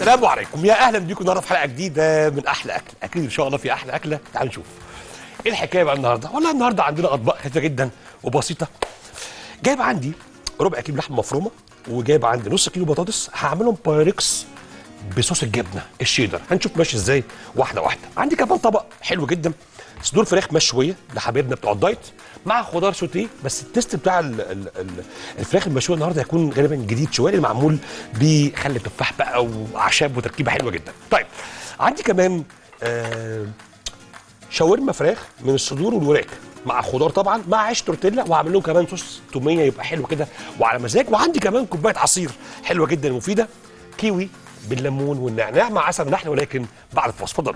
السلام عليكم يا اهلا بيكم النهارده في حلقه جديده من احلى اكل اكيد ان شاء الله في احلى اكله تعالوا نشوف ايه الحكايه بقى النهارده والله النهارده عندنا اطباق خفيفه جدا وبسيطه جايب عندي ربع كيلو لحمه مفرومه وجايب عندي نص كيلو بطاطس هعملهم بايركس بصوص الجبنه الشيدر هنشوف ماشي ازاي واحده واحده عندي كمان طبق حلو جدا صدور فراخ مشويه لحبايبنا بتوع الدايت مع خضار سوتيه بس التيست بتاع ال ال ال الفراخ المشويه النهارده هيكون غالبا جديد شويه لأن معمول بخل تفاح بقى واعشاب وتركيبه حلوه جدا طيب عندي كمان آه شاورما فراخ من الصدور والوراك مع خضار طبعا مع عيش تورتيلا وهعمل لهم كمان صوص توميه يبقى حلو كده وعلى مزاج وعندي كمان كوبايه عصير حلوه جدا ومفيده كيوي بالليمون والنعناع مع عسل ونحل ولكن بعد الفاصل اتفضلوا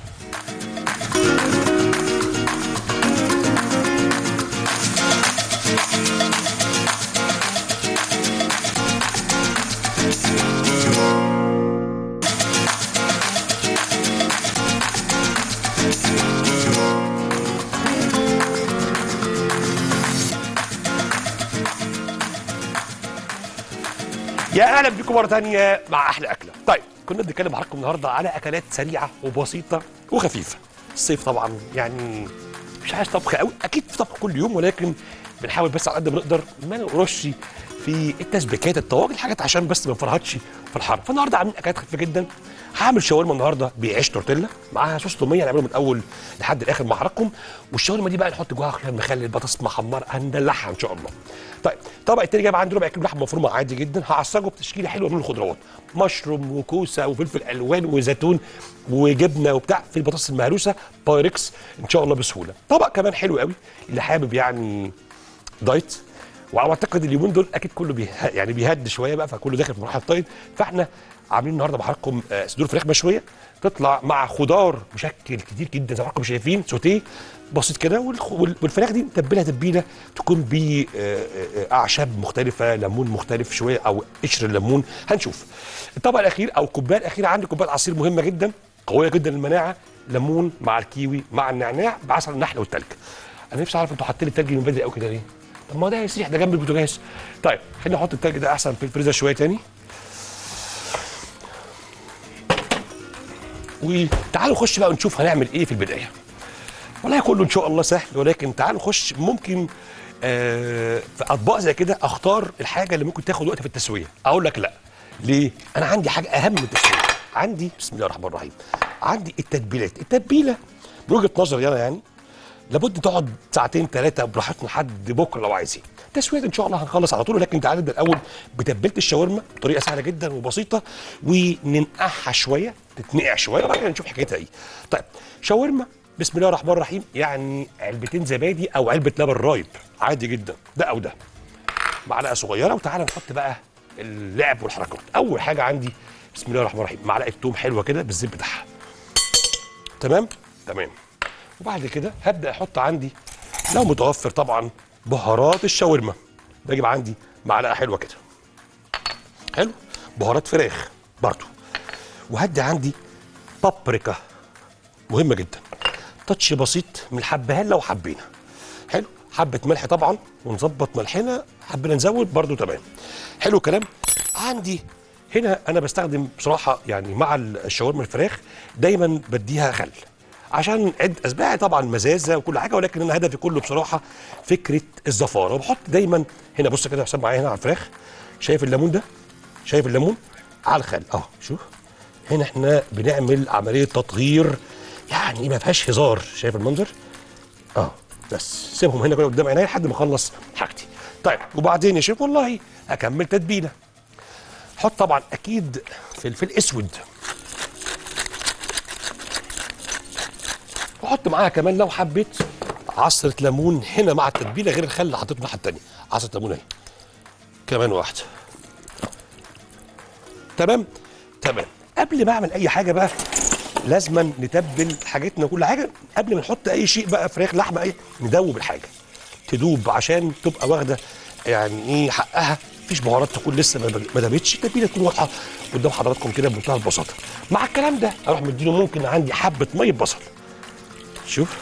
يا اهلا بكم مره ثانيه مع احلى اكله طيب كنا بنتكلم معاكم النهارده على اكلات سريعه وبسيطه وخفيفه الصيف طبعا يعني مش عايز طبخ قوي اكيد في طبخ كل يوم ولكن بنحاول بس على قد ما نقدر ما نقرش في التسبيكات الطواجن الحاجات عشان بس ما نفرهدش في الحر فالنهارده عاملين اكلات خفيفه جدا هعمل شاورما النهارده بعيش تورتيلا معاها صوص توميه نعمله من الاول لحد الاخر مع حضراتكم والشاورما دي بقى نحط جواها خيار مخلل بطاطس محمره هندلعها ان شاء الله طيب الطبق التاني جايب عندي ربع كيلو لحمه مفرومه عادي جدا هعصجه بتشكيله حلوه من الخضروات مشروم وكوسه وفلفل الوان وزيتون وجبنه وبتاع في البطاطس المهروسه بايركس ان شاء الله بسهوله طبق كمان حلو قوي اللي حابب يعني دايت واعتقد اليومين دول اكيد كله بيه يعني بيهد شويه بقى فكله داخل في مرحله دايت فاحنا عاملين النهارده مع حضراتكم آه، صدور فراخ مشويه تطلع مع خضار مشكل كتير جدا زي ما حضراتكم شايفين سوتيه بسيط كده والخ- وال- والفراخ دي نتبلها تتبيله تكون باعشاب مختلفه ليمون مختلف شويه او قشر الليمون هنشوف الطبق الاخير او الكوبايه الاخيره عندي كوبايه عصير مهمه جدا قويه جدا للمناعه ليمون مع الكيوي مع النعناع بعسل النحل والتلج انا نفسي اعرف انتوا حاطين التلج من بدري قوي كده ليه طب ما ده يسيح ده جنب البوتاجاز طيب خلينا نحط التلج ده احسن في الفريزر شويه تاني وتعالوا نخش بقى ونشوف هنعمل ايه في البدايه والله كله ان شاء الله سهل ولكن تعالوا نخش ممكن آه في اطباق زي كده اختار الحاجه اللي ممكن تاخد وقت في التسويه اقول لك لا ليه انا عندي حاجه اهم من التسويه عندي بسم الله الرحمن الرحيم عندي التتبيلات التتبيله من وجهه نظري انا يعني لابد تقعد ساعتين ثلاثه براحتنا لحد بكره لو عايزين تسويه ان شاء الله هنخلص على طول لكن تعالى نبدا الاول بتتبيله الشاورما بطريقه سهله جدا وبسيطه وننقعها شويه تتنقع شويه وبعد كده نشوف حكايتها ايه طيب شاورما بسم الله الرحمن الرحيم يعني علبتين زبادي او علبه لبن رايب عادي جدا ده او ده معلقه صغيره وتعالى نحط بقى اللعب والحركات اول حاجه عندي بسم الله الرحمن الرحيم معلقه توم حلوه كده بالزيت بتاعها تمام تمام وبعد كده هبدا احط عندي لو متوفر طبعا بهارات الشاورما بجيب عندي معلقه حلوه كده حلو بهارات فراخ برضو وهدي عندي بابريكا مهمه جدا تاتش بسيط من الحبهان لو حبينا حلو حبه ملح طبعا ونظبط ملحنا حبينا نزود برضو تمام حلو الكلام عندي هنا انا بستخدم بصراحه يعني مع الشاورما الفراخ دايما بديها خل عشان عد اسباعي طبعا مزازه وكل حاجه ولكن انا هدفي كله بصراحه فكره الزفاره وبحط دايما هنا بص كده يا حسام معايا هنا على الفراخ شايف الليمون ده شايف الليمون على الخل اهو شوف هنا احنا بنعمل عمليه تطهير يعني ما فيهاش هزار شايف المنظر اه بس سيبهم هنا كده قدام عينيا لحد ما اخلص حاجتي طيب وبعدين يا شيخ والله اكمل تتبيله حط طبعا اكيد فلفل اسود وحط معاها كمان لو حبيت عصره ليمون هنا مع التتبيله غير الخل اللي حطيته الناحيه الثانيه عصره ليمون اهي كمان واحده تمام تمام قبل ما اعمل اي حاجه بقى لازما نتبل حاجتنا وكل حاجه قبل ما نحط اي شيء بقى فراخ لحمه اي ندوب الحاجه تدوب عشان تبقى واخده يعني ايه حقها مفيش بهارات تكون لسه ما ما دابتش التتبيله تكون واضحه قدام حضراتكم كده بمنتهى البساطه مع الكلام ده اروح مديله ممكن عندي حبه ميه بصل شوف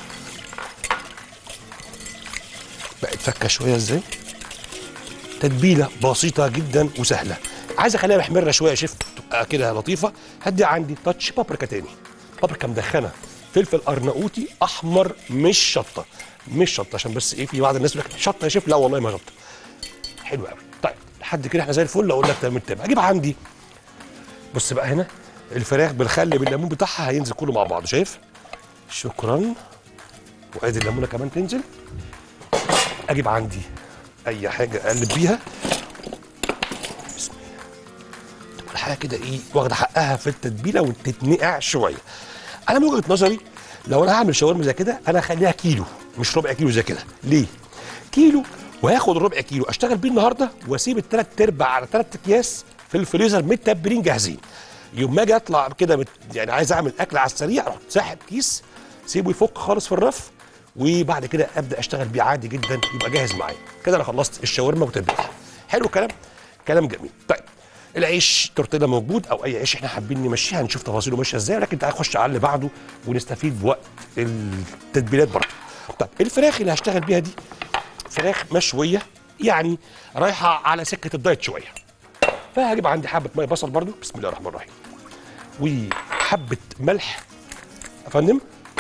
بقت فكه شويه ازاي تتبيله بسيطه جدا وسهله عايز اخليها محمره شويه يا شيف تبقى كده لطيفه هدي عندي تاتش بابريكا تاني بابريكا مدخنه فلفل ارناؤوطي احمر مش شطه مش شطه عشان بس ايه في بعض الناس بيقول لك شطه يا شيف لا والله ما شطه حلو قوي طيب لحد كده احنا زي الفل اقول لك تمام تمام اجيب عندي بص بقى هنا الفراخ بالخل بالليمون بتاعها هينزل كله مع بعضه شايف شكرا وادي الليمونه كمان تنزل اجيب عندي اي حاجه اقلب بيها بسم الله تبقى الحاجه كده ايه واخده حقها في التتبيله وتتنقع شويه انا من وجهه نظري لو انا هعمل شاورما زي كده انا هخليها كيلو مش ربع كيلو زي كده ليه كيلو وهاخد الربع كيلو اشتغل بيه النهارده واسيب الثلاث ارباع على ثلاث اكياس في الفريزر متبرين جاهزين يوم ما اجي اطلع كده مت... يعني عايز اعمل اكل على السريع اروح ساحب كيس سيبه يفك خالص في الرف وبعد كده ابدا اشتغل بيه عادي جدا يبقى جاهز معايا كده انا خلصت الشاورما وتتبيلها حلو الكلام كلام جميل طيب العيش تورتيلا موجود او اي عيش احنا حابين نمشيها هنشوف تفاصيله ماشيه ازاي لكن تعال نخش على اللي بعده ونستفيد بوقت التتبيلات برضه طيب الفراخ اللي هشتغل بيها دي فراخ مشويه يعني رايحه على سكه الدايت شويه فهجيب عندي حبه ميه بصل برضو بسم الله الرحمن الرحيم وحبه ملح يا فندم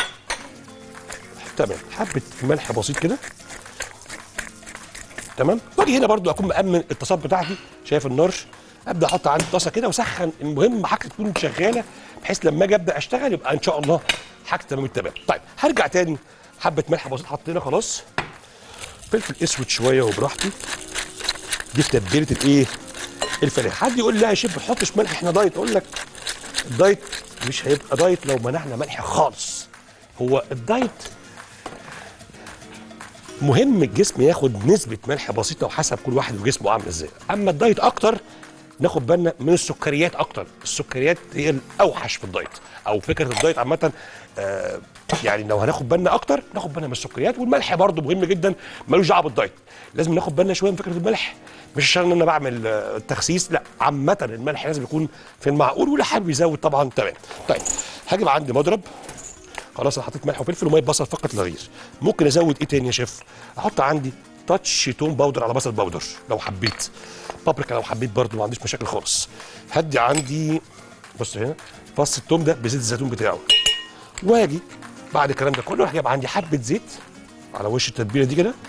تمام حبه ملح بسيط كده تمام واجي هنا برضو اكون مامن الطاسات بتاعتي شايف النار ابدا احط عندي الطاسه كده واسخن المهم حاجتي تكون شغاله بحيث لما اجي ابدا اشتغل يبقى ان شاء الله حاجتي تمام التمام طيب هرجع تاني حبه ملح بسيط حطينا خلاص فلفل اسود شويه وبراحتي دي في تتبيله الايه الفراخ حد يقول لي لا يا شيف ما تحطش ملح احنا دايت اقول لك الدايت مش هيبقى دايت لو منعنا ملح خالص هو الدايت مهم الجسم ياخد نسبه ملح بسيطه وحسب كل واحد وجسمه عامل ازاي اما الدايت اكتر ناخد بالنا من السكريات اكتر السكريات هي الاوحش في الدايت او فكره الدايت عامه آه يعني لو هناخد بالنا اكتر ناخد بالنا من السكريات والملح برضه مهم جدا ملوش دعوه بالدايت لازم ناخد بالنا شويه من فكره الملح مش عشان انا بعمل آه، تخسيس لا عامه الملح لازم يكون في المعقول واللي حابب يزود طبعا تمام طيب هجيب عندي مضرب خلاص انا حطيت ملح وفلفل وميه بصل فقط لا غير ممكن ازود ايه تاني يا شيف احط عندي تاتش توم باودر على بصل باودر لو حبيت بابريكا لو حبيت برضو ما عنديش مشاكل خالص هدي عندي بص هنا فص التوم ده بزيت الزيتون بتاعه واجي بعد الكلام ده كله هجيب عندي حبه زيت على وش التتبيله دي كده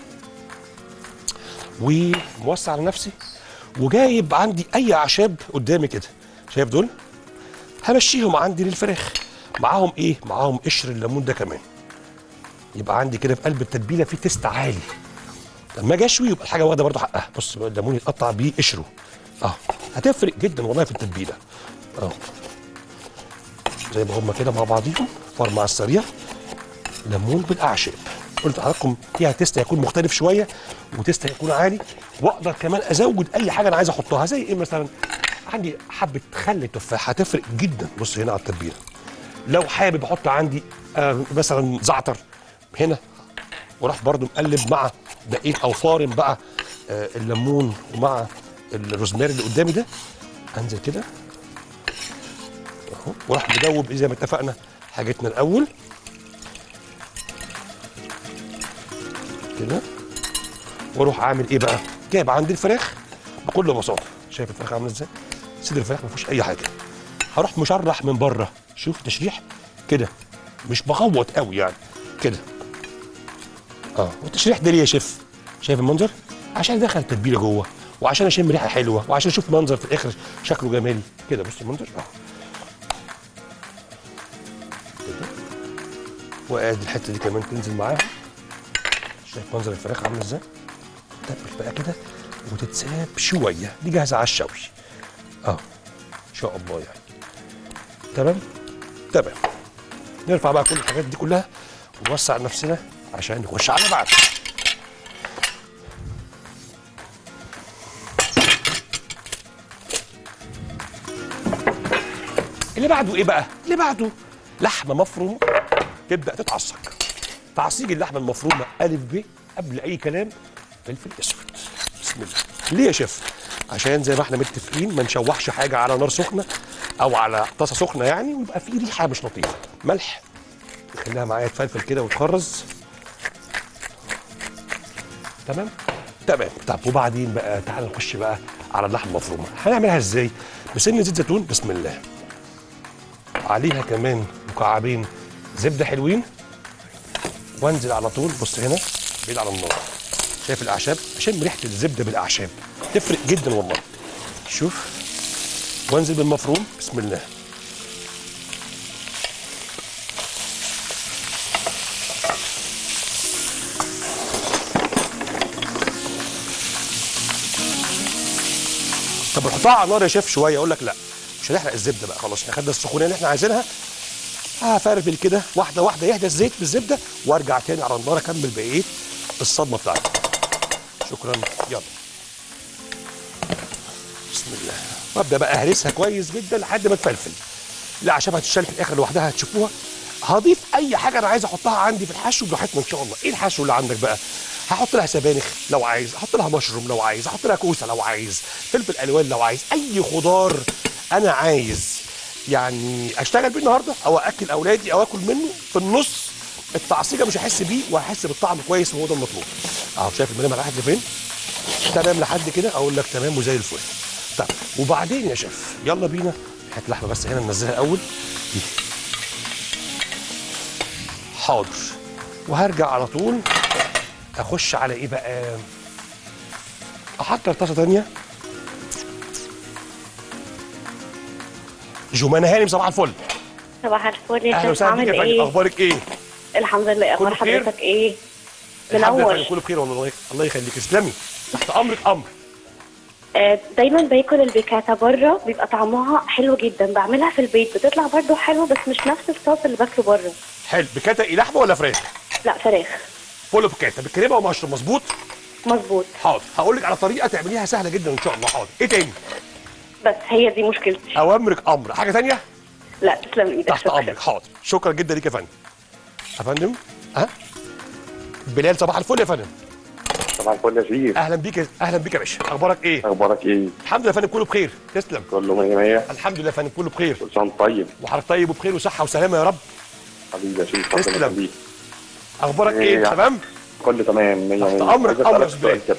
وموسع على نفسي وجايب عندي اي اعشاب قدامي كده شايف دول همشيهم عندي للفراخ معاهم ايه معاهم قشر الليمون ده كمان يبقى عندي كده في قلب التتبيله في تيست عالي لما اجي اشوي يبقى الحاجه واخده برضه حقها بص بقى الليمون يتقطع بيه قشره اه هتفرق جدا والله في التتبيله اه زي ما هم كده مع بعضيهم فرم على السريع ليمون بالاعشاب قلت لحضراتكم فيها تيست هيكون مختلف شويه وتيست هيكون عالي واقدر كمان ازود اي حاجه انا عايز احطها زي ايه مثلا عندي حبه خل تفاح هتفرق جدا بص هنا على التتبيله لو حابب احط عندي آه مثلا زعتر هنا وراح برضو مقلب مع دقيق او فارم بقى آه الليمون ومع الروزماري اللي قدامي ده انزل كده اهو وراح مدوب زي ما اتفقنا حاجتنا الاول كده واروح عامل ايه بقى جايب عندي الفراخ بكل بساطه شايف الفراخ عامله ازاي صدر الفراخ ما فيهوش اي حاجه هروح مشرح من بره شوف تشريح كده مش بغوط قوي يعني كده اه والتشريح ده ليه يا شيف شايف المنظر عشان ادخل التتبيله جوه وعشان اشم ريحه حلوه وعشان اشوف منظر في الاخر شكله جمالي كده بص المنظر اه كده وادي الحته دي كمان تنزل معاها شايف منظر الفراخ عامل ازاي تتبل بقى كده وتتساب شويه دي جاهزه على الشوي اه ان شاء الله يعني تمام تمام نرفع بقى كل الحاجات دي كلها ونوسع نفسنا عشان نخش على بعض اللي بعده ايه بقى اللي بعده لحمه مفرومه تبدا تتعصق تعصيج اللحمه المفرومه الف ب قبل اي كلام فلفل اسود بسم الله ليه يا شيف عشان زي ما احنا متفقين ما نشوحش حاجه على نار سخنه او على طاسه سخنه يعني ويبقى في ريحه مش لطيفه ملح نخليها معايا تفلفل كده وتخرز تمام تمام طب وبعدين بقى تعال نخش بقى على اللحمه المفرومه هنعملها ازاي بسن زيت زيتون بسم الله عليها كمان مكعبين زبده حلوين وانزل على طول بص هنا بعيد على النار شايف الاعشاب عشان ريحه الزبده بالاعشاب تفرق جدا والله شوف وانزل بالمفروم بسم الله طب نحطها على النار يا شيف شويه اقول لك لا مش هنحرق الزبده بقى خلاص احنا خدنا السخونيه اللي احنا عايزينها هفرفل كده واحده واحده يهدى الزيت بالزبده وارجع تاني على النار اكمل بقيه الصدمه بتاعتي شكرا يلا بسم الله وابدا بقى اهرسها كويس جدا لحد ما تفلفل الاعشاب هتشتغل في الاخر لوحدها هتشوفوها هضيف اي حاجه انا عايز احطها عندي في الحشو براحتنا ان شاء الله ايه الحشو اللي عندك بقى هحط لها سبانخ لو عايز احط لها مشروم لو عايز احط لها كوسه لو عايز فلفل الوان لو عايز اي خضار انا عايز يعني اشتغل بيه النهارده او اكل اولادي او اكل منه في النص التعصيجه مش هحس بيه وهحس بالطعم كويس وهو ده المطلوب اهو شايف الملامه راحت لفين تمام لحد كده اقول لك تمام وزي الفل طيب وبعدين يا شيف يلا بينا حته لحمه بس هنا ننزلها الاول دي حاضر وهرجع على طول اخش على ايه بقى احضر طاسه تانية جمانة هانم صباح الفل صباح الفل يا اهلا شيخ وسهلا بيك عامل يا فندم ايه؟ اخبارك ايه الحمد لله اخبار كله بخير؟ حضرتك ايه؟ الحمد لله يا منور فندم، كله بخير والله الله- الله يخليك تسلمي تحت امرك امر آه دايما باكل البيكاتا بره بيبقى طعمها حلو جدا بعملها في البيت بتطلع برضو حلو بس مش نفس الصوص اللي باكله بره حلو بكاتا ايه لحمه ولا فراخ لا فراخ فول بكاتا بالكريمه ومشروم مظبوط مظبوط حاضر هقول لك على طريقه تعمليها سهله جدا ان شاء الله حاضر ايه تاني بس هي دي مشكلتي اوامرك امر حاجه تانية لا تسلم ايدك تحت شكراً. امرك حاضر شكرا جدا ليك يا فندم يا فندم ها بلال صباح الفل يا فندم صباح الفل يا شريف اهلا بيك اهلا بيك يا باشا اخبارك ايه اخبارك ايه؟ الحمد لله يا فندم كله بخير تسلم كله مية مية الحمد لله يا فندم كله بخير كل سنة وأنت طيب وحضرتك طيب وبخير وصحه وسلامه يا رب حبيبي يا شريف ربنا تسلم. يخليك. اخبارك إيه ايه يا- تمام كله تمام مية تحت مية أمرك، عايز أمرك أسألك سؤال. سؤال كده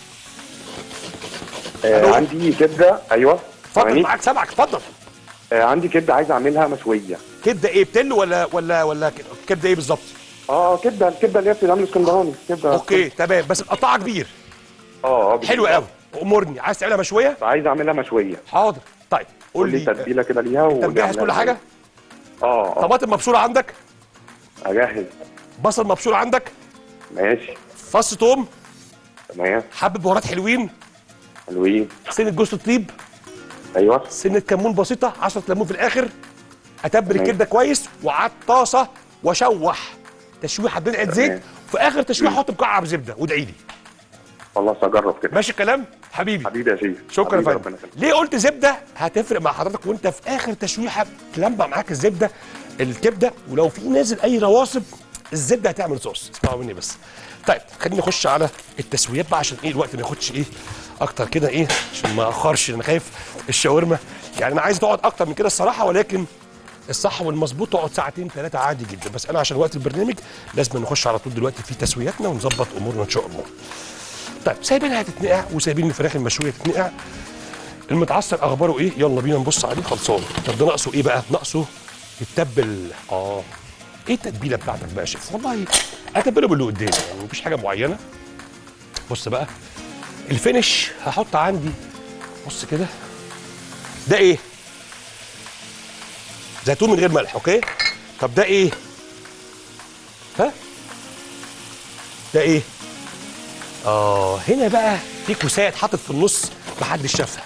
آه ألو؟ عندي كبدة ايوه اتفضل سامعني؟ معاك سامعك اتفضل آه عندي كبدة عايز اعملها مشوية كبده ايه بتلو ولا ولا ولا ك- كبده ايه بالظبط اه كبدة الكبدة اللي هي بتتعمل اسكندراني كبدة اوكي تمام بس مقطعها كبير اه اه حلو قوي امرني عايز تعملها مشويه عايز اعملها مشوية حاضر طيب قول قول لي لي تتبيلة كده ليها انت مجهز كل حاجه اه اه طماطم مبشوره عندك اجهز بصل مبشور عندك ماشي فص توم تمام حبه بهارات حلوين حلوين سنه جوز الطيب ايوه سنه كمون بسيطه 10 ليمون في الاخر اتبل تمام. الكبده كويس وعلى الطاسه واشوح تشويحه بدعه زيت تمام. في اخر تشويح حط مكعب زبده وادعي لي خلاص اجرب كده ماشي الكلام حبيبي حبيبي يا شريف شكرا يا حبيبي، فندم ربنا يخليك. ليه قلت زبده هتفرق مع حضرتك وانت في اخر تشويحه تلمع معاك الزبده الكبده ولو في نازل اي رواسب الزبده هتعمل صوص اسمعوا مني بس طيب خلينا نخش على التسويات بقى عشان ايه الوقت ما ياخدش ايه اكتر كده ايه عشان ما اخرش انا خايف الشاورما يعني انا عايز تقعد اكتر من كده الصراحه ولكن الصح والمظبوط تقعد ساعتين ثلاثه عادي جدا بس انا عشان وقت البرنامج لازم نخش على طول دلوقتي في تسوياتنا ونظبط امورنا ان شاء الله طيب سايبينها تتنقع وسايبين الفراخ المشويه تتنقع المتعصر اخباره ايه يلا بينا نبص عليه خلصان طب ده ناقصه ايه بقى ناقصه يتبل اه ايه التتبيله بتاعتك بقى يا شيف والله اتبله باللي قدامي يعني مفيش حاجه معينه بص بقى الفينش هحط عندي بص كده ده ايه زيتون من غير ملح اوكي طب ده ايه ها ده ايه اه هنا بقى في كوسايه اتحطت في النص محدش شافها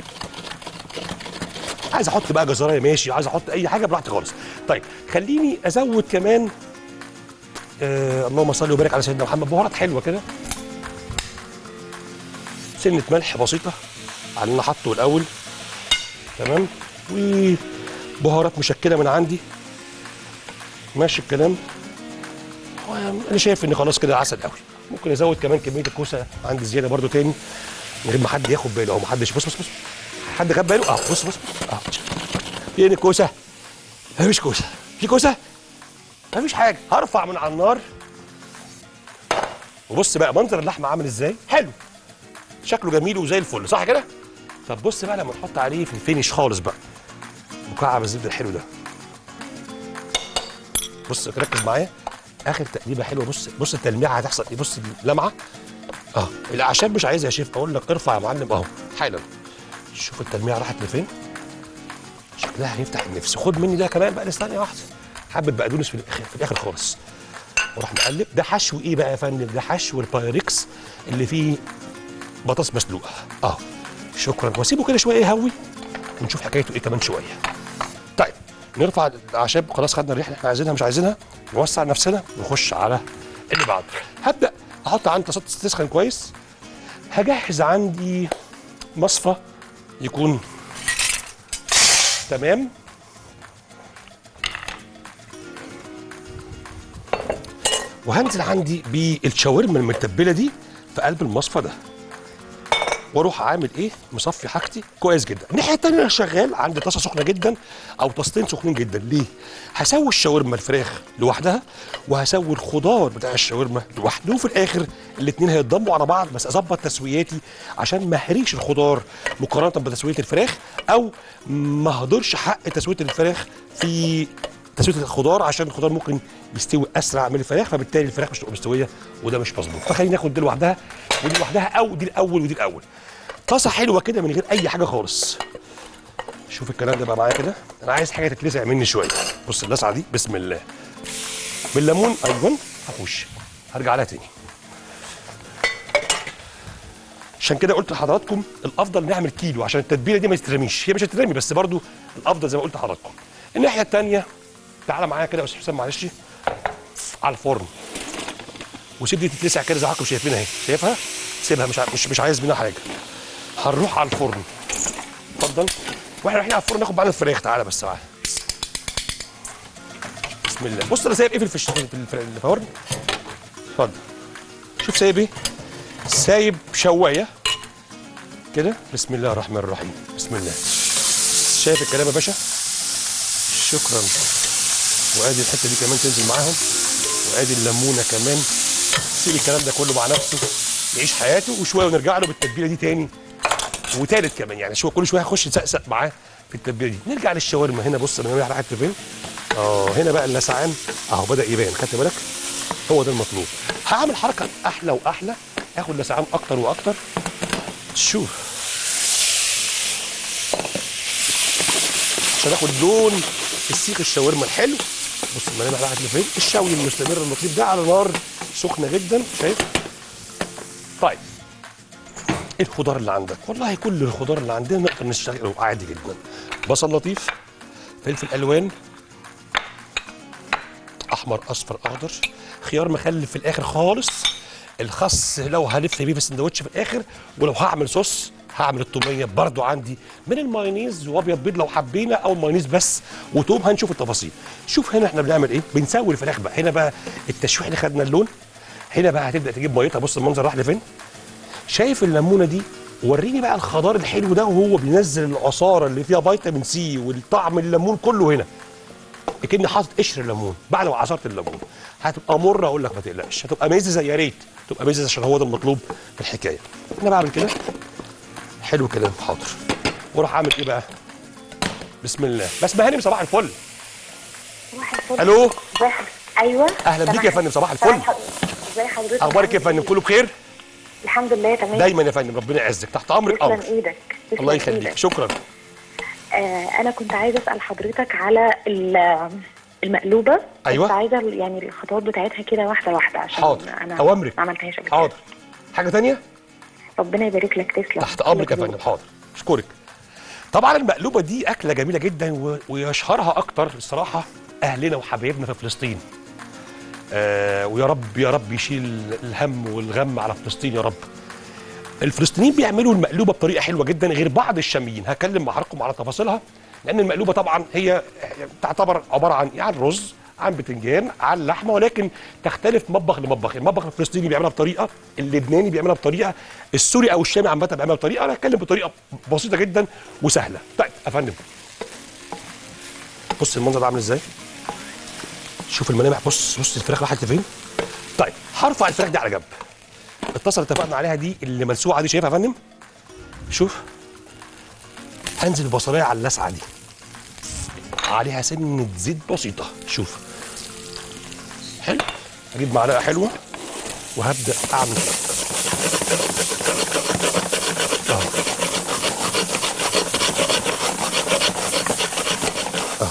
عايز احط بقى جزرايه ماشي عايز احط اي حاجه براحتي خالص طيب خليني ازود كمان آه اللهم صل وبارك على سيدنا محمد بهارات حلوه كده سنه ملح بسيطه على اللي انا حاطه الاول تمام وبهارات مشكله من عندي ماشي الكلام هو انا شايف ان خلاص كده عسل قوي ممكن ازود كمان كميه الكوسه عندي زياده برده تاني من غير ما حد ياخد باله او ما حدش بص بص بص حد خد باله اه بص بص اه فين الكوسه مفيش كوسه في كوسه مفيش حاجه هرفع من على النار وبص بقى منظر اللحمه عامل ازاي حلو شكله جميل وزي الفل صح كده طب بص بقى لما نحط عليه في الفينش خالص بقى مكعب الزبده الحلو ده بص ركز معايا اخر تقليبه حلوه بص بص التلميعه هتحصل ايه بص اللمعه اه الاعشاب مش عايزها يا شيف اقول لك ارفع يا معلم اهو حالا شوف التلميعه راحت لفين شكلها هيفتح النفس خد مني ده كمان بقى ثانيه واحده حبه بقدونس في الاخر في الاخر خالص وراح مقلب ده حشو ايه بقى يا فندم ده حشو البايركس اللي فيه بطاطس مسلوقه اه شكرا واسيبه كده شويه يهوي ونشوف حكايته ايه كمان شويه طيب نرفع الاعشاب خلاص خدنا الريحه اللي احنا عايزينها مش عايزينها نوسع نفسنا ونخش على اللي بعده هبدا احط عندي طاسه تسخن كويس هجهز عندي مصفى يكون تمام وهنزل عندي بالشاورما المتبله دي في قلب المصفى ده واروح عامل ايه مصفي حاجتي كويس جدا الناحيه التانيه انا شغال عندي طاسه سخنه جدا او طاستين سخنين جدا ليه هسوي الشاورما الفراخ لوحدها وهسوي الخضار بتاع الشاورما لوحده وفي الاخر الاثنين هيتضموا على بعض بس اظبط تسوياتي عشان ما اهريش الخضار مقارنه بتسويه الفراخ او ما اهدرش حق تسويه الفراخ في تسويه الخضار عشان الخضار ممكن يستوي اسرع من الفراخ فبالتالي الفراخ مش تبقى مستويه وده مش مظبوط فخلينا ناخد دي لوحدها ودي لوحدها او دي الاول ودي الاول طاسه حلوه كده من غير اي حاجه خالص شوف الكلام ده بقى معايا كده انا عايز حاجه تتلسع مني شويه بص اللسعه دي بسم الله بالليمون ايوه هخش هرجع لها تاني عشان كده قلت لحضراتكم الافضل نعمل كيلو عشان التتبيله دي ما تترميش هي مش هتترمي بس برضو الافضل زي ما قلت لحضراتكم الناحيه الثانيه تعالى معايا كده يا استاذ حسام معلش على الفرن وسيب دي تتلسع كده زي ما حضراتكم شايفينها اهي شايفها سيبها مش ع- مش مش عايز منها حاجه هنروح على الفرن اتفضل واحنا رايحين على الفرن ناخد معانا الفراخ تعالى بس معايا بسم الله بص انا سايب ايه في الفش في الف- الفرن اتفضل شوف سايب ايه سايب شوايه كده بسم الله الرحمن الرحيم بسم الله شايف الكلام يا باشا شكرا وادي الحته دي كمان تنزل معاهم وادي الليمونه كمان سيب الكلام ده كله مع نفسه يعيش حياته وشويه ونرجع له بالتتبيله دي تاني وتالت كمان يعني شويه كل شويه هخش نسقسق معاه في التتبيله دي نرجع للشاورما هنا بص انا راحت فين اه هنا بقى اللسعان اهو بدا يبان خدت بالك هو ده المطلوب هعمل حركه احلى واحلى اخد لسعان اكتر واكتر شوف عشان اخد لون السيخ الشاورما الحلو بص الملامح راحت لفين الشوي المستمر اللطيف ده على نار سخنه جدا شايف طيب ايه الخضار اللي عندك والله كل الخضار اللي عندنا نقدر نشتغله عادي جدا بصل لطيف فلفل الوان احمر اصفر اخضر خيار مخلل في الاخر خالص الخس لو هلف بيه في السندوتش في الاخر ولو هعمل صوص هعمل التوميه برضو عندي من المايونيز وابيض بيض لو حبينا او المايونيز بس وتوم هنشوف التفاصيل شوف هنا احنا بنعمل ايه بنسوي الفراخ بقى هنا بقى التشويح اللي خدنا اللون هنا بقى هتبدا تجيب ميتها بص المنظر راح لفين شايف الليمونه دي وريني بقى الخضار الحلو ده وهو بينزل العصاره اللي فيها فيتامين سي والطعم الليمون كله هنا كأني حاطط قشر ليمون بعد ما عصرت الليمون هتبقى مره اقول لك ما تقلقش هتبقى ميزه يا ريت تبقى ميزه عشان هو ده المطلوب في الحكايه انا بعمل كده حلو كده حاضر واروح اعمل ايه بقى بسم الله بس هانم صباح الفل صباح الفل الو ازي حضرتك ايوه اهلا بيك يا فندم صباح الفل صباح الفل. ازي حضرتك اخبارك إيه يا فندم كله بخير الحمد لله تمام دايما يا فندم ربنا يعزك تحت امرك تسلم امر ايدك تسلم الله يخليك إيدك. شكرا آه انا كنت عايزه اسال حضرتك على ال- المقلوبه أيوة. كنت عايزه ال- يعني الخطوات بتاعتها كده واحده واحده عشان حاضر انا اوامرك ما عملتهاش قبل كده. حاضر حاجه تانية ربنا يبارك لك تسلم تحت امرك يا فندم حاضر اشكرك طبعا المقلوبه دي اكله جميله جدا و- ويشهرها اكتر الصراحه اهلنا وحبايبنا في فلسطين آه ويا رب يا رب يشيل الهم والغم على فلسطين يا رب الفلسطينيين بيعملوا المقلوبه بطريقه حلوه جدا غير بعض الشاميين هكلم مع حضراتكم على تفاصيلها لان المقلوبه طبعا هي تعتبر عباره عن عن رز عن بتنجان عن لحمه ولكن تختلف مطبخ لمطبخ المطبخ الفلسطيني بيعملها بطريقه اللبناني بيعملها بطريقه السوري او الشامي عامه بيعملها بطريقه انا هتكلم بطريقه بسيطه جدا وسهله طيب يا فندم بص المنظر ده عامل ازاي شوف الملامح بص بص الفراخ راحت فين طيب هرفع الفراخ دي على جنب الطاسه اللي اتفقنا عليها دي اللي ملسوعه دي شايفها يا فندم شوف انزل البصلايه على اللسعه دي عليها سنه زيت بسيطه شوف حلو اجيب معلقه حلوه وهبدا اعمل اهو اهو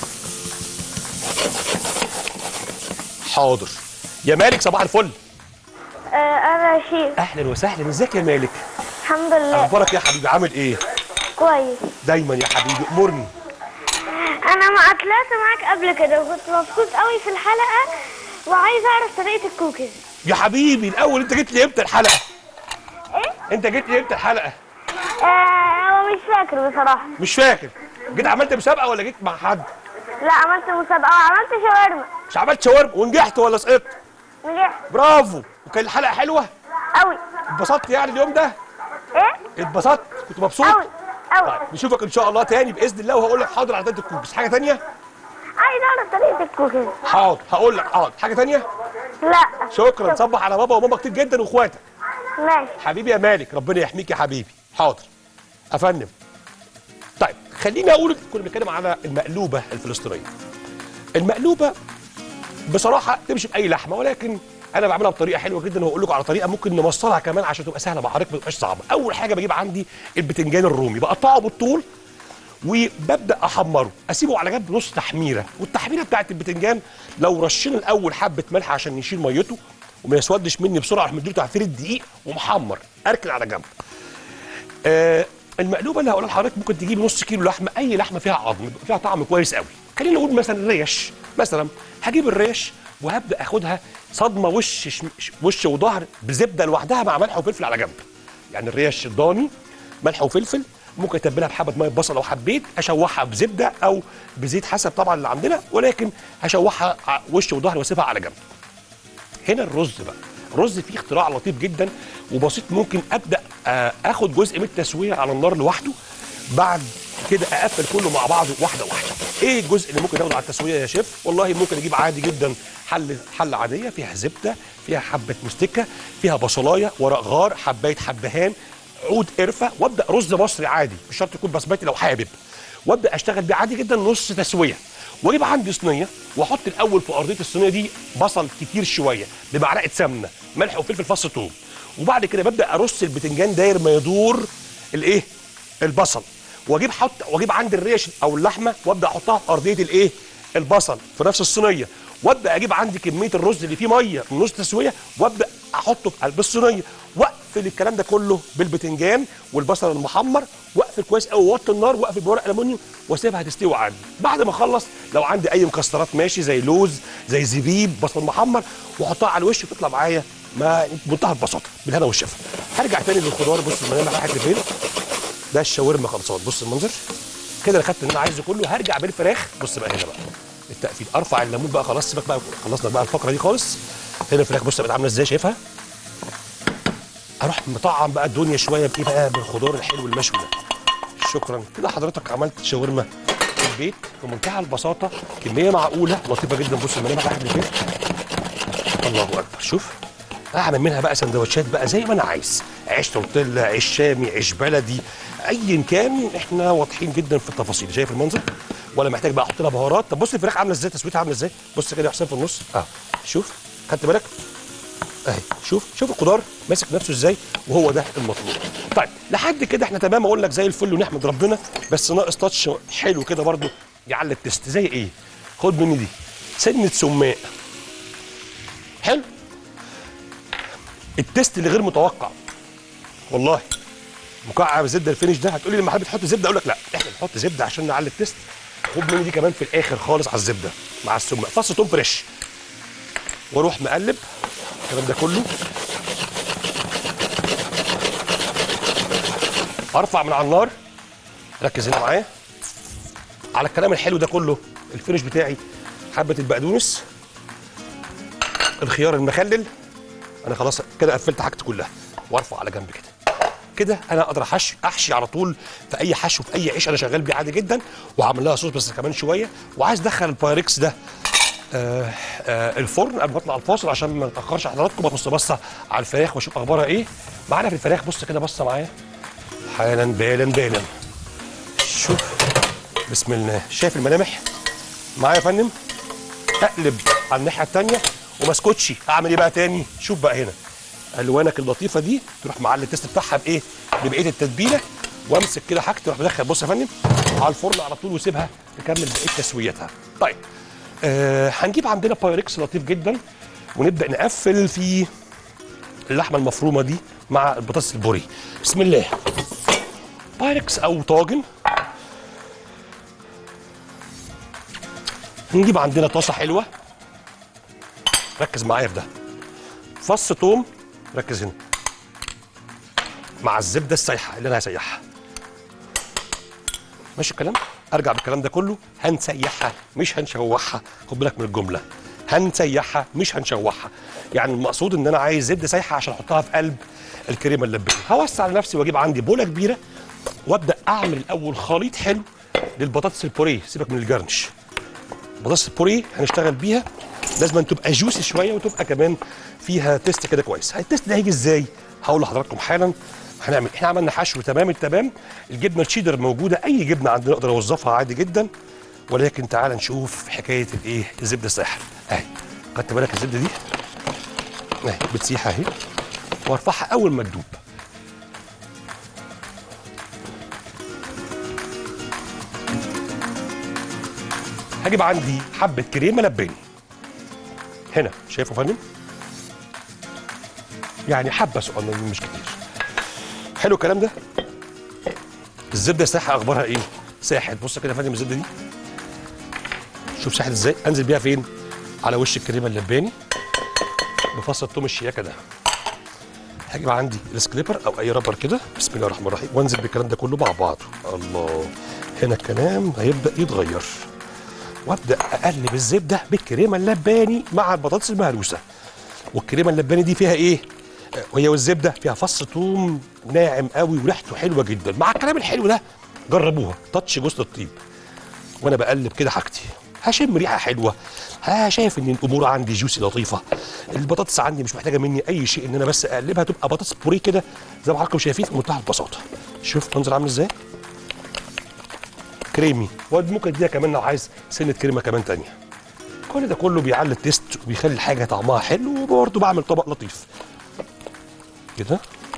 حاضر يا مالك صباح الفل آه، انا شيف اهلا وسهلا ازيك يا مالك الحمد لله اخبارك إيه يا حبيبي عامل ايه كويس دايما يا حبيبي امرني انا ما طلعت معاك قبل كده وكنت مبسوط قوي في الحلقه وعايز اعرف طريقه الكوكيز يا حبيبي الاول انت جيت لي امتى الحلقه ايه انت جيت لي امتى الحلقه آه هو مش فاكر بصراحه مش فاكر جيت عملت مسابقه ولا جيت مع حد لا عملت مسابقه وعملت شاورما مش عملت شاورما ونجحت ولا سقطت نجحت برافو وكان الحلقه حلوه قوي اتبسطت يعني اليوم ده ايه اتبسطت كنت مبسوط قوي قوي طيب نشوفك ان شاء الله تاني باذن الله وهقول لك حاضر على طريقه الكوكيز حاجه تانية عايز اعرف طريقه الكوكيز حاضر هقول لك حاضر حاجه تانية لا شكرا صبح على بابا وماما كتير جدا واخواتك ماشي حبيبي يا مالك ربنا يحميك يا حبيبي حاضر افندم طيب خليني اقول كنا بنتكلم على المقلوبه الفلسطينيه المقلوبه بصراحه تمشي باي لحمه ولكن انا بعملها بطريقه حلوه جدا وهقول لكم على طريقه ممكن نوصلها كمان عشان تبقى سهله مع حضرتك ما تبقاش صعبه اول حاجه بجيب عندي البتنجان الرومي بقطعه بالطول وببدا احمره اسيبه على جنب نص تحميره والتحميره بتاعت البتنجان لو رشينا الاول حبه ملح عشان يشيل ميته وما يسودش مني بسرعه اروح مديله تعفيره دقيق ومحمر اركن على جنب آه المقلوبه اللي هقولها لحضرتك ممكن تجيب نص كيلو لحمه اي لحمه فيها عظم يبقى فيها طعم كويس قوي خلينا نقول مثلا ريش مثلا هجيب الريش وهبدا اخدها صدمه وش شم- وش وظهر بزبده لوحدها مع ملح وفلفل على جنب يعني الريش الضاني ملح وفلفل ممكن اتبلها بحبه ميه بصل لو حبيت اشوحها بزبده او بزيت حسب طبعا اللي عندنا ولكن هشوحها ع- وش وظهر واسيبها على جنب هنا الرز بقى الرز فيه اختراع لطيف جدا وبسيط ممكن ابدا آه، اخد جزء من التسويه على النار لوحده بعد كده اقفل كله مع بعضه واحده واحده ايه الجزء اللي ممكن اخده على التسويه يا شيف والله ممكن اجيب عادي جدا حل حله عاديه فيها زبده فيها حبه مستكه فيها بصلايه ورق غار حبايه حبهان عود قرفه وابدا رز مصري عادي مش شرط يكون بسمتي لو حابب وابدا اشتغل بيه عادي جدا نص تسويه واجيب عندي صينيه واحط الاول في ارضيه الصينيه دي بصل كتير شويه بمعلقه سمنه ملح وفلفل فص ثوم وبعد كده ببدا ارص البتنجان داير ما يدور الايه البصل واجيب حط واجيب عندي الريش او اللحمه وابدا احطها في ارضيه الايه البصل في نفس الصينيه وابدا اجيب عندي كميه الرز اللي فيه ميه من نص تسويه وابدا احطه في قلب الصينيه واقفل الكلام ده كله بالبتنجان والبصل المحمر واقفل كويس قوي ووطي النار واقفل بورق الومنيوم واسيبها تستوي عندي بعد ما اخلص لو عندي اي مكسرات ماشي زي لوز زي زبيب بصل محمر واحطها على الوش وتطلع معايا ما بمنتهى البساطه بالهنا والشفا هرجع تاني للخضار بص المنامه راحت لفين ده الشاورما خلصان بص المنظر كده انا خدت اللي انا عايزه كله هرجع بالفراخ بص بقى هنا بقى التقفيل ارفع الليمون بقى خلاص سيبك بقى خلصنا بقى الفقره دي خالص هنا الفراخ بص بقت عامله ازاي شايفها اروح مطعم بقى الدنيا شويه بايه بقى بالخضار الحلو المشوي ده شكرا كده حضرتك عملت شاورما في البيت بمنتهى البساطه كميه معقوله لطيفه جدا بص المنامه راحت لفين الله اكبر شوف اعمل منها بقى سندوتشات بقى زي ما انا عايز عيش تورتيلا عيش شامي عيش بلدي ايا كان احنا واضحين جدا في التفاصيل شايف المنظر ولا محتاج بقى احط لها بهارات طب بص الفراخ عامله ازاي تسويتها عامله ازاي بص كده يا حسين في النص اه شوف خدت بالك اهي شوف شوف الخضار ماسك نفسه ازاي وهو ده المطلوب طيب لحد كده احنا تمام اقول لك زي الفل ونحمد ربنا بس ناقص تاتش حلو كده برضو يعلي التست زي ايه خد مني دي سنه سماق حلو التست اللي غير متوقع والله مكعب الزبده الفينش ده هتقولي لما حضرتك بتحط زبده اقول لك لا احنا بنحط زبده عشان نعلي التست خد مني دي كمان في الاخر خالص على الزبده مع السماق فص توم فريش واروح مقلب الكلام ده كله ارفع من على النار ركز هنا معايا على الكلام الحلو ده كله الفينش بتاعي حبه البقدونس الخيار المخلل انا خلاص كده قفلت حاجتي كلها وارفع على جنب كده كده انا اقدر احشي احشي على طول في اي حشو في اي عيش انا شغال بيه عادي جدا وعامل لها صوص بس كمان شويه وعايز ادخل البايركس ده آه آه الفرن قبل ما اطلع الفاصل عشان ما نتاخرش حضراتكم ببص بصه على الفراخ واشوف اخبارها ايه معانا في الفراخ بص كده بصه معايا حالا بالا بالا شوف بسم الله شايف الملامح معايا يا فندم اقلب على الناحيه الثانيه وما اسكتش اعمل ايه بقى تاني شوف بقى هنا الوانك اللطيفه دي تروح معلي التست بتاعها بايه ببقيه التتبيله وامسك كده حاجتي واروح مدخل بص يا فندم على الفرن على طول وسيبها تكمل بقيه تسويتها طيب آه هنجيب عندنا بايركس لطيف جدا ونبدا نقفل في اللحمه المفرومه دي مع البطاطس البوري بسم الله بايركس او طاجن نجيب عندنا طاسه حلوه ركز معايا في ده فص توم ركز هنا مع الزبده السايحه اللي انا هسيحها ماشي الكلام ارجع بالكلام ده كله هنسيحها مش هنشوحها خد بالك من الجمله هنسيحها مش هنشوحها يعني المقصود ان انا عايز زبده سايحه عشان احطها في قلب الكريمه اللبانه هوسع لنفسي واجيب عندي بوله كبيره وابدا اعمل الاول خليط حلو للبطاطس البوريه سيبك من الجرنش بطاطس البوريه هنشتغل بيها لازم أن تبقى جوسي شويه وتبقى كمان فيها تيست كده كويس التيست ده هيجي ازاي هقول لحضراتكم حالا هنعمل احنا عملنا حشو تمام التمام الجبنه الشيدر موجوده اي جبنه عندنا اقدر اوظفها عادي جدا ولكن تعال نشوف حكايه الايه الزبده السايحه اهي خدت بالك الزبده دي اهي بتسيح اهي وارفعها اول ما تدوب هجيب عندي حبه كريمه لباني هنا شايفه يا فندم يعني حبه صغننين مش كتير حلو الكلام ده الزبده ساحه اخبارها ايه ساحت بص كده يا فندم الزبده دي شوف ساحت ازاي انزل بيها فين على وش الكريمه اللباني بفص الثوم الشياكه ده هجيب عندي السكليبر او اي رابر كده بسم الله الرحمن الرحيم وانزل بالكلام ده كله مع بعضه الله هنا الكلام هيبدا يتغير وابدا اقلب الزبده بالكريمه اللباني مع البطاطس المهروسه والكريمه اللباني دي فيها ايه آه، وهي والزبده فيها فص ثوم ناعم قوي وريحته حلوه جدا مع الكلام الحلو ده جربوها تاتش جوز الطيب وانا بقلب كده حاجتي هشم ريحه حلوه ها شايف ان الامور عندي جوسي لطيفه البطاطس عندي مش محتاجه مني اي شيء ان انا بس اقلبها تبقى بطاطس بوريه كده زي ما حضراتكم شايفين في منتهى البساطه شوف منظر عامل ازاي كريمي وممكن اديها كمان لو عايز سنه كريمه كمان تانية كل ده كله بيعلي التيست وبيخلي الحاجه طعمها حلو وبرضه بعمل طبق لطيف كده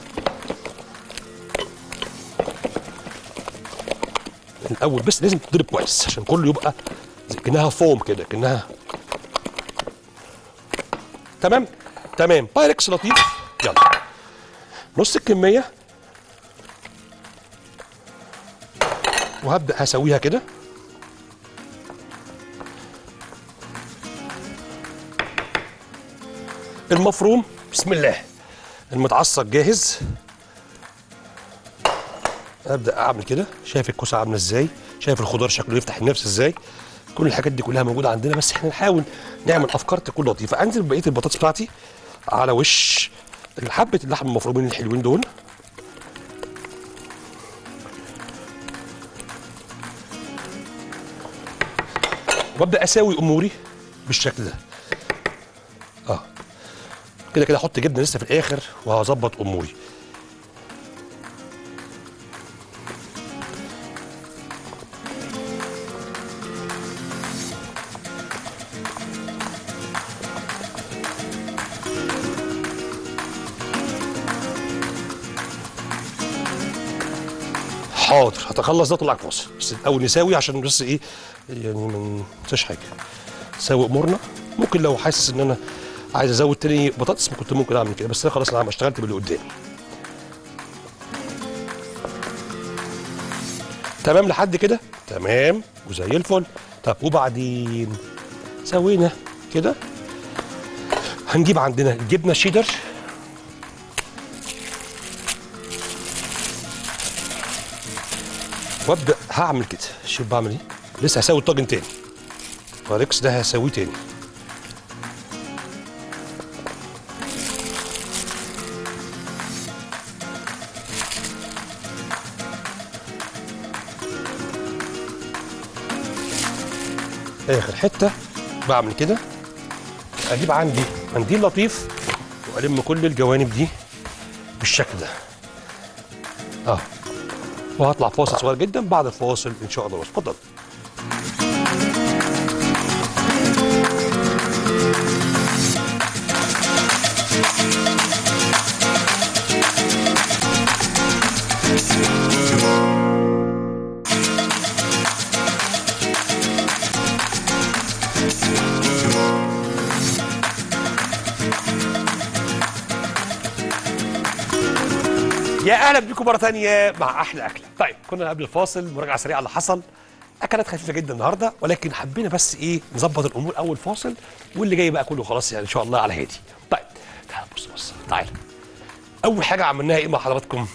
الاول بس لازم تضرب كويس عشان كله يبقى زي كانها فوم كده كانها تمام تمام بايركس لطيف يلا نص الكميه وهبدا هسويها كده المفروم بسم الله المتعصق جاهز ابدا اعمل كده شايف الكوسه عامله ازاي شايف الخضار شكله يفتح النفس ازاي كل الحاجات دي كلها موجوده عندنا بس احنا نحاول نعمل افكار تكون لطيفه انزل بقيه البطاطس بتاعتي على وش حبه اللحم المفرومين الحلوين دول وابدا اساوي اموري بالشكل ده اه كده كده احط جبنه لسه في الاخر وهظبط اموري حاضر هتخلص ده طلع فاصل بس الاول نساوي عشان بس ايه يعني ما ننساش حاجه ساوي امورنا ممكن لو حاسس ان انا عايز ازود تاني بطاطس كنت ممكن اعمل كده بس انا خلاص انا اشتغلت باللي قدامي تمام لحد كده تمام وزي الفل طب وبعدين سوينا كده هنجيب عندنا الجبنه شيدر وابدا هعمل كده شوف بعمل ايه لسه هسوي الطاجن تاني فاركس ده هسويه تاني اخر حته بعمل كده اجيب عندي منديل لطيف والم كل الجوانب دي بالشكل ده اه وهطلع فاصل صغير جدا بعد الفاصل ان شاء الله اتفضل يا اهلا بيكم مره ثانيه مع احلى اكله طيب كنا قبل الفاصل مراجعه سريعه اللي حصل اكلات خفيفه جدا النهارده ولكن حبينا بس ايه نظبط الامور اول فاصل واللي جاي بقى كله خلاص يعني ان شاء الله على هادي طيب تعال بص بص تعال اول حاجه عملناها ايه مع حضراتكم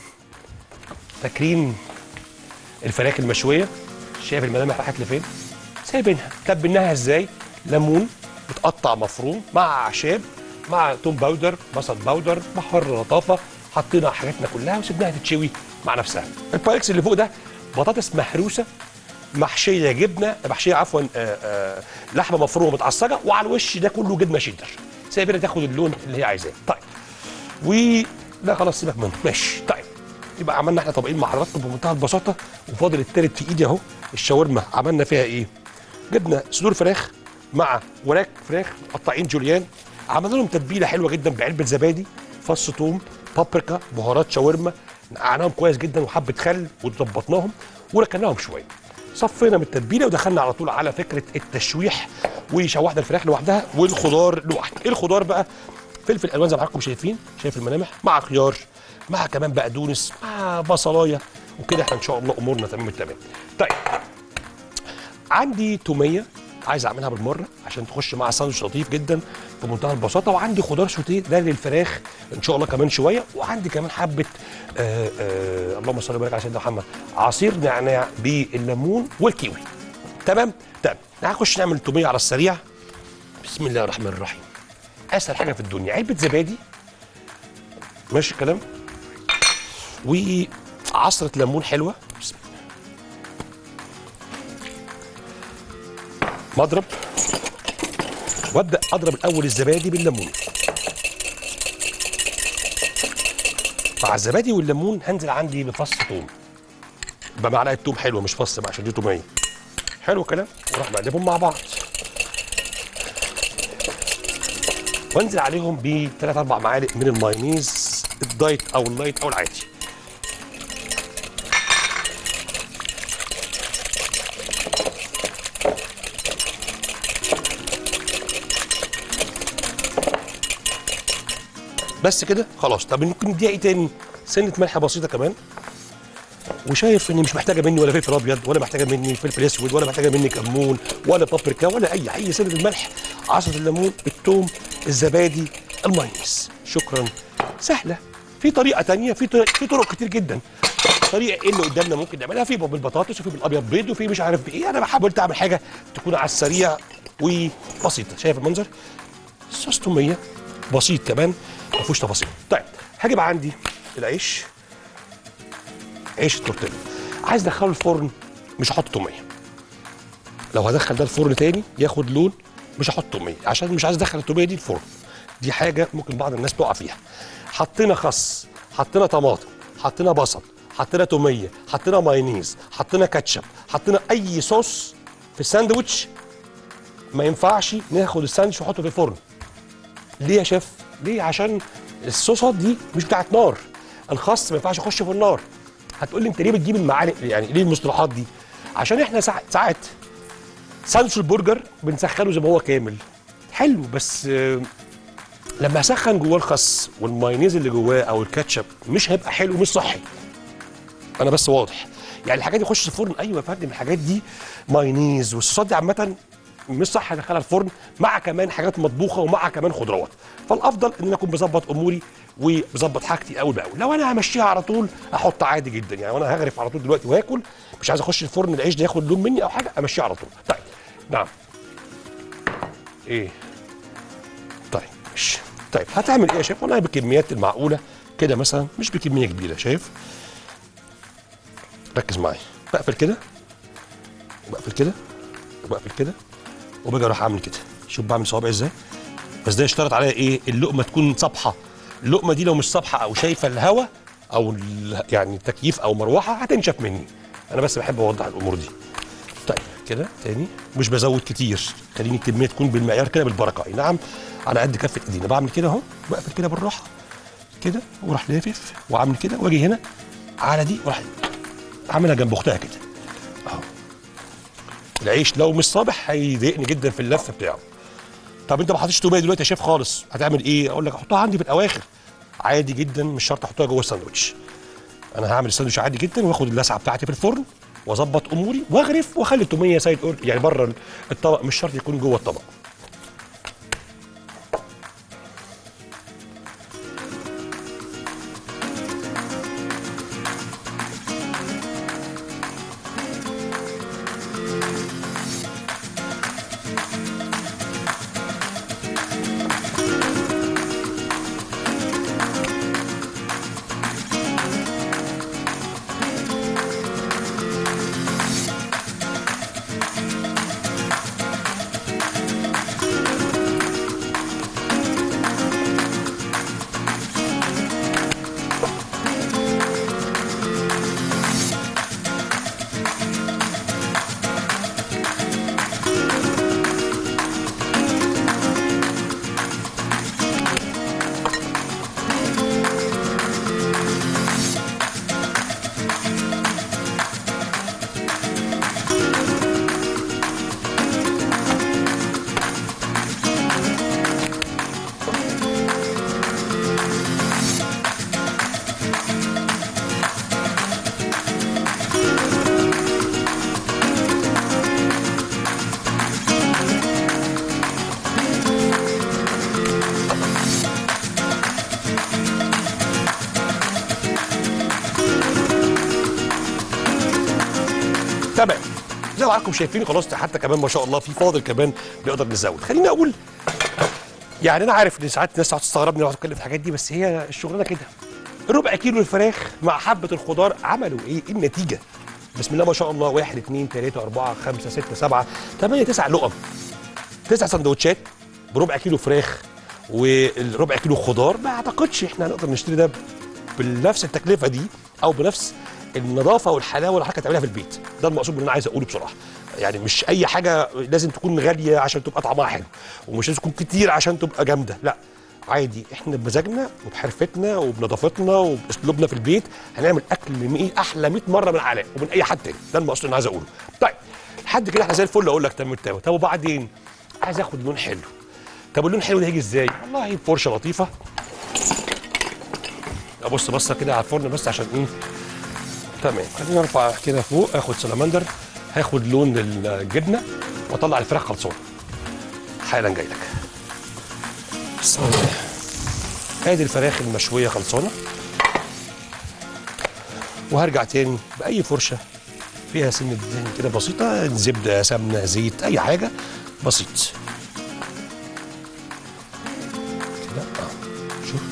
فاكرين الفراخ المشويه شايف الملامح راحت لفين سايبينها تبلناها ازاي ليمون متقطع مفروم مع اعشاب مع توم باودر بصل باودر بحر لطافه حطينا حاجاتنا كلها وسبناها تتشوي مع نفسها البايركس اللي فوق ده بطاطس مهروسه محشيه جبنه محشيه عفوا آه، آه، لحمه مفرومه متعصجه وعلى الوش ده كله جبنه شيدر سايبينها تاخد اللون اللي هي عايزاه طيب و لا خلاص سيبك منه ماشي طيب يبقى عملنا احنا طبقين مع حضراتكم بمنتهى البساطه وفاضل التالت في ايدي اهو الشاورما عملنا فيها ايه؟ جبنا صدور فراخ مع وراك فراخ مقطعين جوليان عملنا لهم تتبيله حلوه جدا بعلبه زبادي فص ثوم بابريكا بهارات شاورما نقعناهم كويس جدا وحبه خل وظبطناهم وركناهم شويه صفينا من التتبيله ودخلنا على طول على فكره التشويح وشوحنا الفراخ لوحدها والخضار لوحده ايه الخضار بقى فلفل الوان زي ما حضراتكم شايفين شايف الملامح مع خيار مع كمان بقدونس مع بصلايه وكده احنا ان شاء الله امورنا تمام التمام طيب عندي توميه عايز اعملها بالمره عشان تخش مع ساندوتش لطيف جدا بمنتهى البساطه وعندي خضار سوتيه ده للفراخ ان شاء الله كمان شويه وعندي كمان حبه آه آه اللهم صل وبارك على سيدنا محمد عصير نعناع بالليمون والكيوي تمام تمام هنخش نعمل توميه على السريع بسم الله الرحمن الرحيم اسهل حاجه في الدنيا علبه زبادي ماشي الكلام وعصره ليمون حلوه بسم الله مضرب وابدا اضرب الاول الزبادي بالليمون مع الزبادي والليمون هنزل عندي بفص ثوم بمعلقه ثوم حلوه مش فص بقى عشان دي توميه حلو الكلام وراح مقلبهم مع بعض وانزل عليهم بثلاث اربع معالق من المايونيز الدايت او اللايت او العادي بس كده خلاص طب ممكن نديها ايه تاني سنه ملح بسيطه كمان وشايف اني مش محتاجه مني ولا فلفل ابيض ولا محتاجه مني فلفل اسود ولا محتاجه مني كمون ولا بابريكا ولا اي اي سنه الملح عصره الليمون الثوم الزبادي المايونيز شكرا سهله في طريقه تانية في طرق في طرق كتير جدا طريقه ايه اللي قدامنا ممكن نعملها في بالبطاطس وفي بالابيض بيض وفي مش عارف بايه انا حاولت اعمل حاجه تكون على السريع وبسيطه شايف المنظر صوص توميه بسيط كمان ما فيهوش تفاصيل طيب هجيب عندي العيش عيش التورتيلا عايز ادخله الفرن مش هحط توميه لو هدخل ده الفرن تاني ياخد لون مش هحط توميه عشان مش عايز ادخل التوميه دي الفرن دي حاجه ممكن بعض الناس تقع فيها حطينا خس حطينا طماطم حطينا بصل حطينا توميه حطينا مايونيز حطينا كاتشب حطينا اي صوص في الساندوتش ما ينفعش ناخد الساندوتش ونحطه في الفرن ليه يا شيف ليه عشان الصوصات دي مش بتاعت نار الخس ما ينفعش يخش في النار هتقول لي انت ليه بتجيب المعالق يعني ليه المصطلحات دي عشان احنا ساعات ساعات ساندوتش البرجر بنسخنه زي ما هو كامل حلو بس آه، لما اسخن جواه الخس والمايونيز اللي جواه او الكاتشب مش هيبقى حلو مش صحي انا بس واضح يعني الحاجات دي تخش الفرن ايوه يا فندم الحاجات دي مايونيز والصوصات دي عامه مش صح ادخلها الفرن مع كمان حاجات مطبوخه ومع كمان خضروات فالافضل ان انا اكون بظبط اموري وبظبط حاجتي اول باول لو انا همشيها على طول احط عادي جدا يعني وانا هغرف على طول دلوقتي واكل مش عايز اخش الفرن العيش ده ياخد لون مني او حاجه امشيها على طول طيب نعم ايه طيب ماشي طيب هتعمل ايه يا شيف والله بكميات المعقوله كده مثلا مش بكميه كبيره شايف ركز معايا بقفل كده بقفل كده وبقفل كده وباجي اروح اعمل كده شوف بعمل صوابعي ازاي بس ده يشترط عليا ايه اللقمه تكون صبحه اللقمه دي لو مش صبحه او شايفه الهواء او ال- يعني تكييف او مروحه هتنشف مني انا بس بحب اوضح الامور دي طيب كده تاني مش بزود كتير خليني الكميه تكون بالمعيار كده بالبركه اي نعم على قد كفه ايدينا بعمل كده اهو بقفل كده بالراحه كده وراح لافف وعامل كده واجي هنا على دي وراح عاملها جنب اختها كده اهو العيش لو مش صابح هيضايقني جدا في اللف بتاعه طب انت ما حطيتش توميه دلوقتي يا شيف خالص هتعمل ايه اقول لك احطها عندي في الاواخر عادي جدا مش شرط احطها جوه الساندوتش انا هعمل الساندوتش عادي جدا واخد اللسعه بتاعتي في الفرن واظبط اموري واغرف واخلي التوميه سايد أور يعني بره الطبق مش شرط يكون جوه الطبق تمام زي ما حضراتكم شايفين خلاص حتى كمان ما شاء الله في فاضل كمان نقدر نزود خليني اقول يعني انا عارف ان ساعات الناس هتقعد تستغربني واقعد اتكلم في الحاجات دي بس هي الشغلانه كده ربع كيلو الفراخ مع حبه الخضار عملوا ايه؟ ايه النتيجه؟ بسم الله ما شاء الله واحد اثنين ثلاثة أربعة خمسة ستة سبعة ثمانية تسع لقم تسع سندوتشات بربع كيلو فراخ والربع كيلو خضار ما اعتقدش احنا هنقدر نشتري ده بنفس التكلفه دي او بنفس النظافه والحلاوه اللي حضرتك هتعملها في البيت ده المقصود اللي انا عايز اقوله بصراحه يعني مش اي حاجه لازم تكون غاليه عشان تبقى طعمها حلو ومش لازم تكون كتير عشان تبقى جامده لا عادي احنا بمزاجنا وبحرفتنا وبنظافتنا وباسلوبنا في البيت هنعمل اكل مي- احلى 100 مره من علاء ومن اي حد تاني ده المقصود اللي انا عايز اقوله طيب لحد كده احنا زي الفل اقول لك تمام تمام طب وبعدين عايز اخد لون حلو طب اللون الحلو ده هيجي ازاي والله فرشه لطيفه ابص بصه كده على الفرن بس عشان ايه تمام خلينا نرفع كده فوق اخد سلمندر هاخد لون الجبنه واطلع الفراخ خلصانه حالا جاي لك بسم الله ادي الفراخ المشويه خلصانه وهرجع تاني باي فرشه فيها سنه دهن كده بسيطه زبده سمنه زيت اي حاجه بسيط كده اه شوف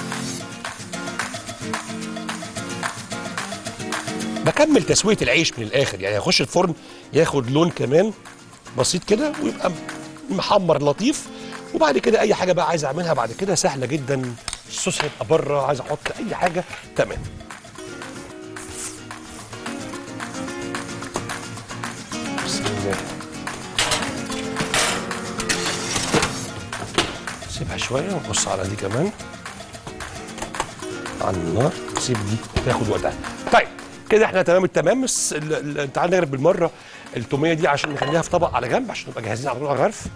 بكمل تسويه العيش من الاخر يعني هيخش الفرن ياخد لون كمان بسيط كده ويبقى محمر لطيف وبعد كده اي حاجه بقى عايز اعملها بعد كده سهله جدا الصوص هيبقى بره عايز احط اي حاجه تمام بسم الله سيبها شويه ونبص على دي كمان على النار سيب دي تاخد وقتها طيب كده احنا تمام التمام بس ال- ال- تعال نغرف بالمره التوميه دي عشان نخليها في طبق على جنب عشان نبقى جاهزين على طول على الغرف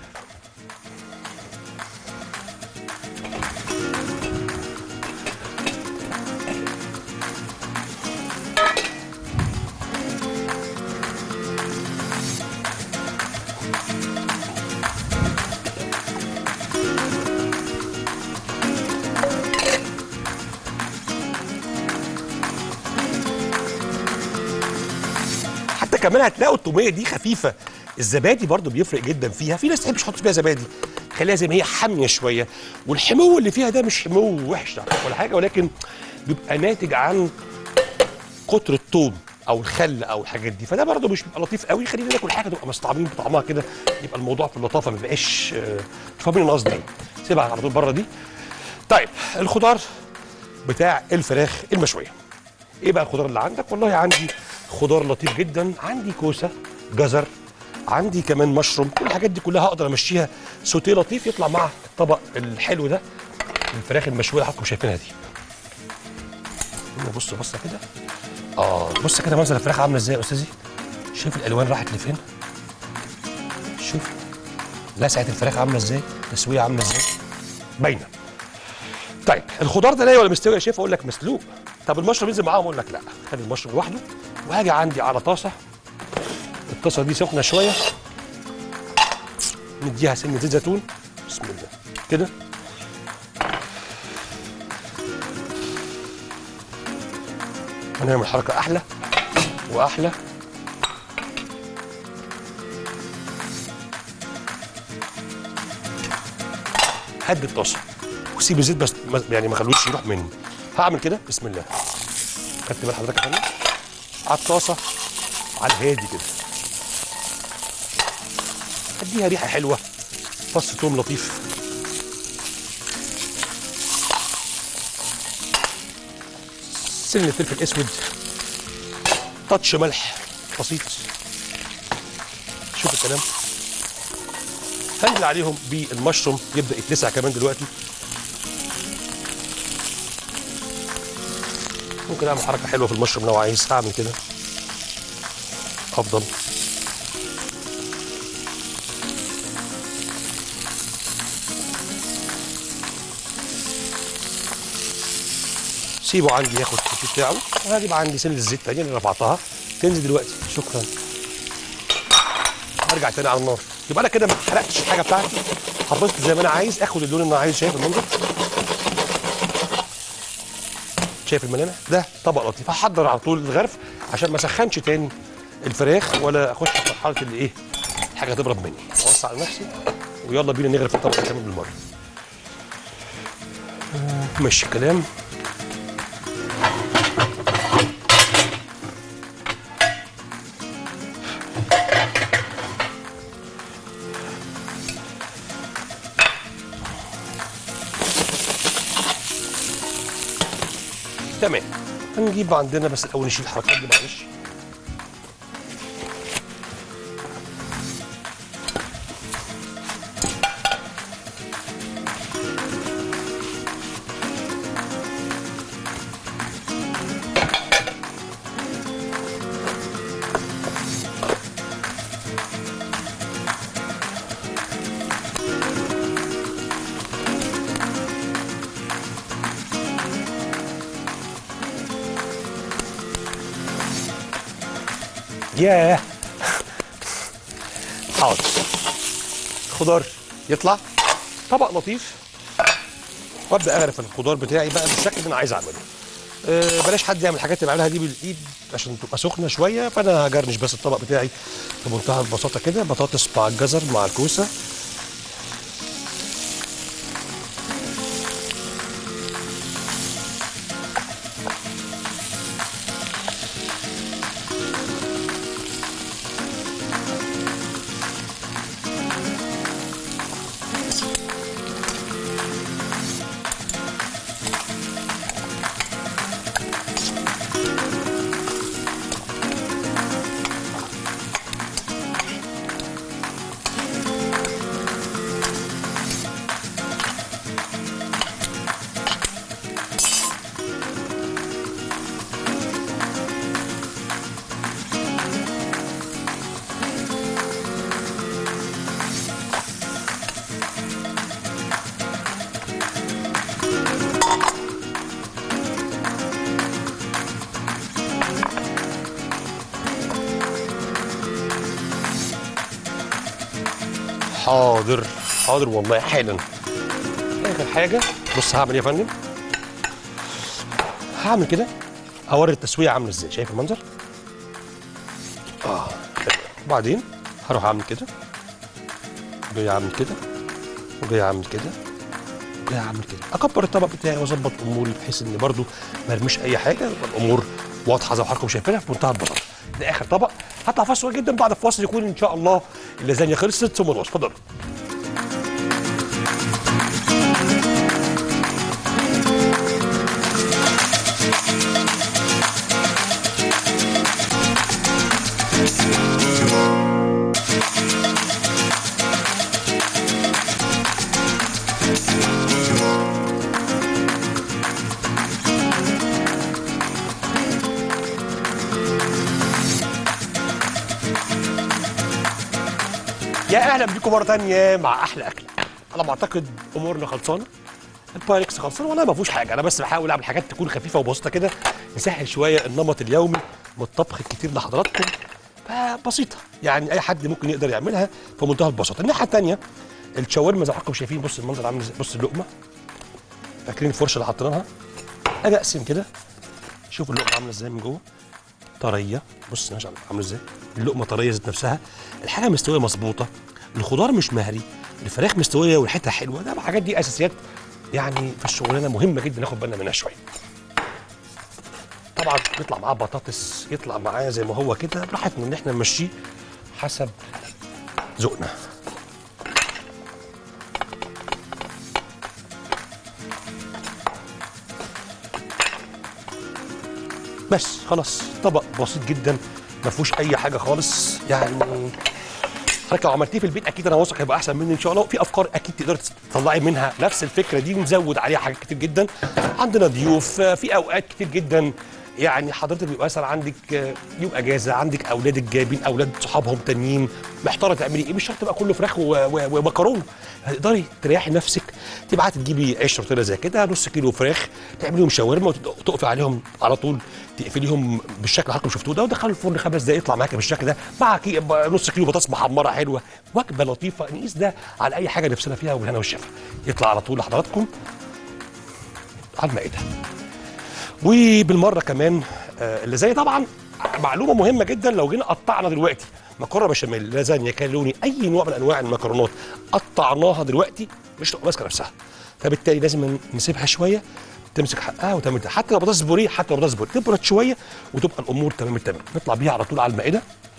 حتى كمان هتلاقوا التوميه دي خفيفه الزبادي برضو بيفرق جدا فيها في ناس تحب تحط فيها زبادي خليها زي ما هي حاميه شويه والحمو اللي فيها ده مش حمو وحش ولا حاجه ولكن بيبقى ناتج عن كتر الثوم او الخل او الحاجات دي فده برضه مش بيبقى لطيف قوي خلينا ناكل حاجه تبقى مستطعمين بطعمها كده يبقى الموضوع في اللطافه ما يبقاش آه، فاهمين القصد ايه سيبها على طول بره دي طيب الخضار بتاع الفراخ المشويه ايه بقى الخضار اللي عندك والله عندي خضار لطيف جدا عندي كوسه جزر عندي كمان مشروم كل الحاجات دي كلها هقدر امشيها سوتيه لطيف يطلع مع الطبق الحلو ده الفراخ المشويه اللي حضراتكم شايفينها دي بص بصه كده اه بص كده منظر الفراخ عامله ازاي يا استاذي شوف الالوان راحت لفين شوف لسعه الفراخ عامله ازاي تسويه عامله ازاي باينه طيب الخضار ده ناي ولا مستوي يا شيف اقول لك مسلوق طب المشروم ينزل معاهم اقول لك لا خلي المشروم لوحده وهاجي عندي على طاسه الطاسه دي سخنه شويه نديها سنه زيت زيتون بسم الله كده هنعمل حركه احلى واحلى هدي الطاسه وسيب الزيت بس ما- يعني ما خلوش يروح مني هعمل كده بسم الله خدت بال حضرتك يا فندم على الطاسه على الهادي كده اديها ريحه حلوه فص توم لطيف سن فلفل اسود تاتش ملح بسيط شوف الكلام هنزل عليهم بالمشروم يبدا يتلسع كمان دلوقتي ممكن اعمل حركه حلوه في المشروم لو عايز هعمل كده افضل سيبه عندي ياخد التوت بتاعه وهجيب عندي سن الزيت تاني اللي رفعتها تنزل دلوقتي شكرا ارجع تاني على النار يبقى انا كده ما حرقتش الحاجه بتاعتي حفظت زي ما انا عايز اخد اللون اللي انا عايزه شايف المنظر شايف الملامح ده طبق لطيف هحضر على طول الغرف عشان ما اسخنش تاني الفراخ ولا اخش في مرحله اللي ايه الحاجه تبرد مني اوسع على نفسي ويلا بينا نغرف الطبق كمان بالمره آه، ماشي الكلام تمام هنجيب عندنا بس الاول نشيل الحركات دي معلش ياه حاضر خضار يطلع طبق لطيف وابدا اغرف الخضار بتاعي بقى بالشكل اللي انا عايز اعمله أه بلاش حد يعمل الحاجات اللي بعملها دي بالايد عشان تبقى سخنه شويه فانا هجرنش بس الطبق بتاعي بمنتهى البساطه كده بطاطس مع الجزر مع الكوسه حاضر حاضر والله حالا اخر حاجه بص هعمل ايه يا فندم هعمل كده اوري التسويه عامله ازاي شايف المنظر اه تمام. وبعدين هروح اعمل كده جاي اعمل كده وجاي اعمل كده وجاي اعمل كده اكبر الطبق بتاعي واظبط اموري بحيث ان برضو ما ارميش اي حاجه يبقى الامور واضحه زي ما حضراتكم شايفينها في منتهى البساطه ده اخر طبق هطلع فاصل صغير جدا بعد الفاصل يكون ان شاء الله اللازانيا خلصت ثم الوصفه اتفضلوا يا اهلا بيكم مره تانية مع احلى اكل على ما اعتقد امورنا خلصانه البايركس خلصان والله ما فيهوش حاجه انا بس بحاول اعمل حاجات تكون خفيفه وبسيطه كده نسهل شويه النمط اليومي من الطبخ الكتير لحضراتكم بسيطه يعني اي حد ممكن يقدر يعملها في منتهى البساطه الناحيه الثانيه الشاورما زي ما حضراتكم شايفين بص المنظر عامل ازاي بص اللقمه فاكرين الفرشه اللي حطينا لها اجي اقسم كده شوفوا اللقمه عامله ازاي من جوه طريه بص ماشي عامله ازاي اللقمه طريه ذات نفسها الحاجه مستويه مظبوطه الخضار مش مهري الفراخ مستويه والحته حلوه ده الحاجات دي اساسيات يعني في الشغلانه مهمه جدا ناخد بالنا منها شويه طبعا يطلع معاه بطاطس يطلع معاه زي ما هو كده براحتنا ان احنا نمشيه حسب ذوقنا بس خلاص طبق بسيط جدا ما فيهوش اي حاجه خالص يعني حضرتك لو عملتيه في البيت اكيد انا واثق هيبقى احسن مني ان شاء الله وفي افكار اكيد تقدر تطلعي منها نفس الفكره دي ونزود عليها حاجات كتير جدا عندنا ضيوف في اوقات كتير جدا يعني حضرتك بيبقى مثلا عندك يوم اجازه عندك اولادك جايبين اولاد صحابهم تانيين محتاره تعملي ايه مش شرط تبقى كله فراخ و- و- ومكرونه هتقدري تريحي نفسك تبعتي تجيبي قشره طويله زي كده نص كيلو فراخ تعمليهم شاورما وتقفي عليهم على طول تقفليهم بالشكل اللي حضراتكم شفتوه ده ودخلوا الفرن خمس دقايق يطلع معاك بالشكل ده مع كي نص كيلو بطاطس محمره حلوه وجبه لطيفه نقيس ده على اي حاجه نفسنا فيها وبالهنا والشفا يطلع على طول لحضراتكم على المائده وبالمره كمان آه، اللي زي طبعا معلومه مهمه جدا لو جينا قطعنا دلوقتي مكرونه بشاميل لازانيا كالوني اي نوع من انواع المكرونات قطعناها دلوقتي مش تبقى ماسكه نفسها فبالتالي لازم نسيبها شويه تمسك حقها وتعمل حتى لو بطاطس بوريه حتى لو بطاطس بوريه تبرد شويه وتبقى الامور تمام التمام نطلع بيها على طول على المائده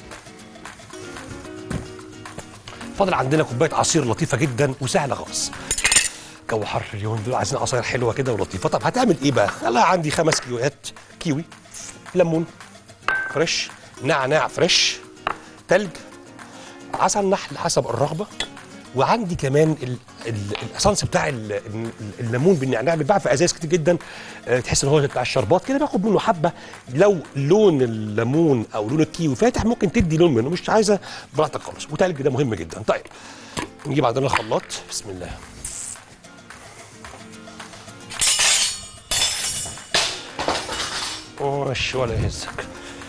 فاضل عندنا كوبايه عصير لطيفه جدا وسهله خالص جو حر اليوم دول عايزين عصاير حلوه كده ولطيفه طب هتعمل ايه بقى؟ والله عندي خمس كيلوات كيوي ليمون فريش نعناع فريش تلج عسل نحل حسب الرغبه وعندي كمان ال- ال- الاسانس بتاع ال- ال- الليمون بالنعناع بيتباع في ازاز كتير جدا آه، تحس ان هو بتاع الشربات كده باخد منه حبه لو لون الليمون او لون الكيوي فاتح ممكن تدي لون منه مش عايزه براحتك خالص وتلج ده مهم جدا طيب نجيب عندنا الخلاط بسم الله وش ولا يهزك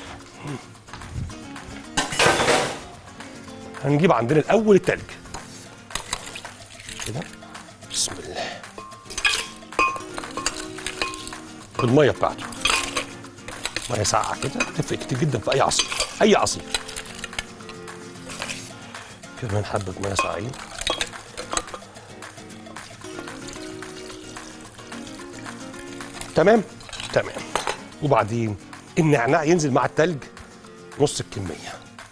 هنجيب عندنا الاول التلج كده بسم الله بالميه بتاعته ميه ساقعه كده تفرق كتير جدا في اي عصير اي عصير كمان حبه ميه ساقعين تمام تمام وبعدين النعناع ينزل مع التلج نص الكميه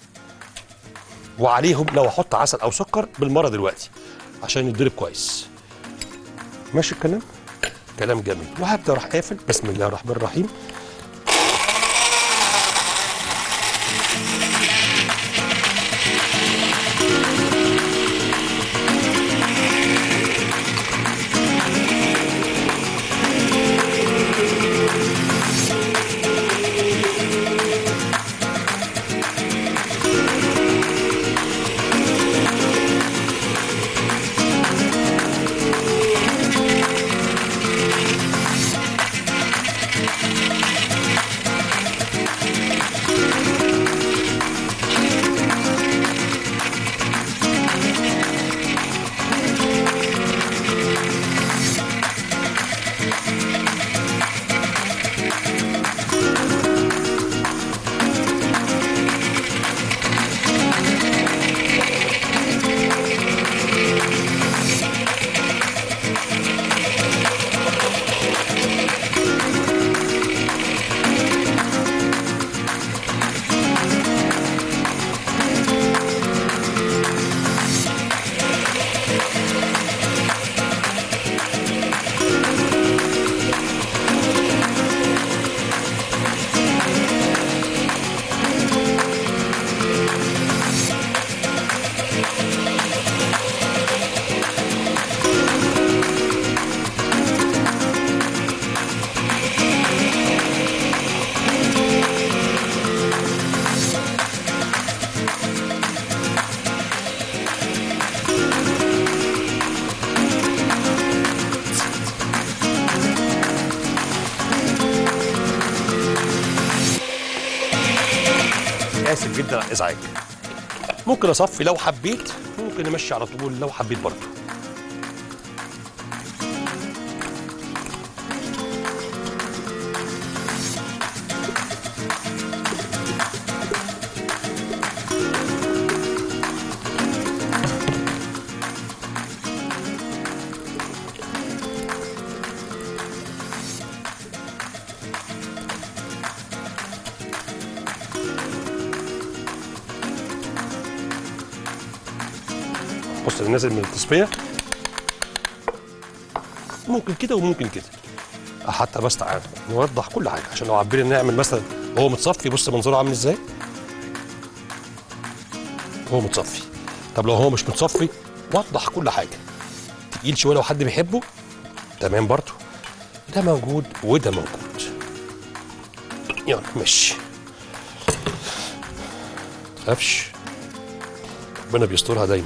وعليهم لو احط عسل او سكر بالمره دلوقتي عشان يتضرب كويس ماشي الكلام كلام جميل وهبدا اروح قافل بسم الله الرحمن الرحيم اسف جدا على الازعاج ممكن اصفي لو حبيت ممكن امشي على طول لو حبيت برضه بص انا نازل من التصفيه ممكن كده وممكن كده حتى بس تعالى نوضح كل حاجه عشان لو عبينا نعمل مثلا وهو متصفي بص منظره عامل ازاي هو متصفي طب لو هو مش متصفي وضح كل حاجه تقيل شويه لو حد بيحبه تمام برضه ده موجود وده موجود يلا ماشي تخافش ربنا بيسترها دايما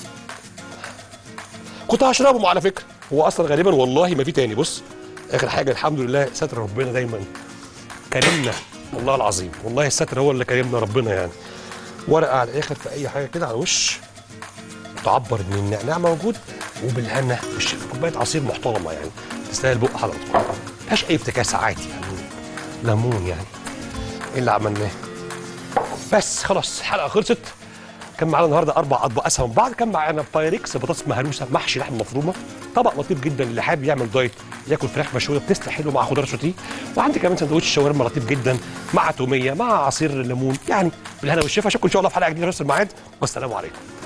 كنت هشربهم على فكره هو اصلا غالبا والله ما في تاني بص اخر حاجه الحمد لله ستر ربنا دايما كرمنا والله العظيم والله الستر هو اللي كرمنا ربنا يعني ورقه على الاخر في اي حاجه كده على الوش تعبر ان النعناع موجود وبالهنا والشفا كوبايه عصير محترمه يعني تستاهل بق حضرتك ما فيهاش اي افتكاسه عادي يعني ليمون يعني ايه اللي عملناه بس خلاص الحلقه خلصت كان معانا النهارده اربع اطباق اسهل من بعض كان معانا بايركس بطاطس مهروسه محشي لحمه مفرومه طبق لطيف جدا اللي حابب يعمل دايت ياكل فراخ مشويه بتسلق حلو مع خضار سوتيه وعندي كمان سندوتش شاورما لطيف جدا مع توميه مع عصير ليمون يعني بالهنا والشفا اشوفكم ان شاء الله في حلقه جديده في نفس الميعاد والسلام عليكم